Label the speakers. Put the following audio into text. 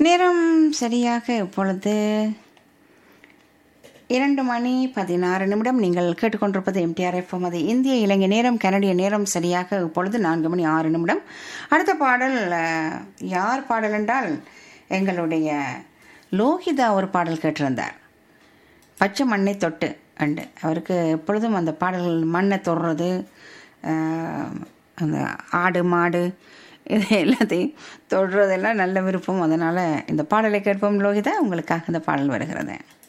Speaker 1: நேரம் சரியாக இப்பொழுது இரண்டு மணி பதினாறு நிமிடம் நீங்கள் கேட்டுக்கொண்டிருப்பது எம்டிஆர் எஃப்எம் அது இந்திய இலங்கை நேரம் கனடிய நேரம் சரியாக இப்பொழுது நான்கு மணி ஆறு நிமிடம் அடுத்த பாடல் அஹ், யார் பாடல் என்றால் எங்களுடைய லோகிதா ஒரு பாடல் கேட்டிருந்தார் பச்சை மண்ணை தொட்டு அண்டு அவருக்கு எப்பொழுதும் அந்த பாடல்கள் மண்ணை தொடுறது ஆஹ், அந்த ஆடு மாடு இது எல்லாத்தையும் தொடுறதெல்லாம் நல்ல விருப்பம் அதனால் இந்த பாடலை கேட்போம் லோகிதா உங்களுக்காக இந்த பாடல் வருகிறது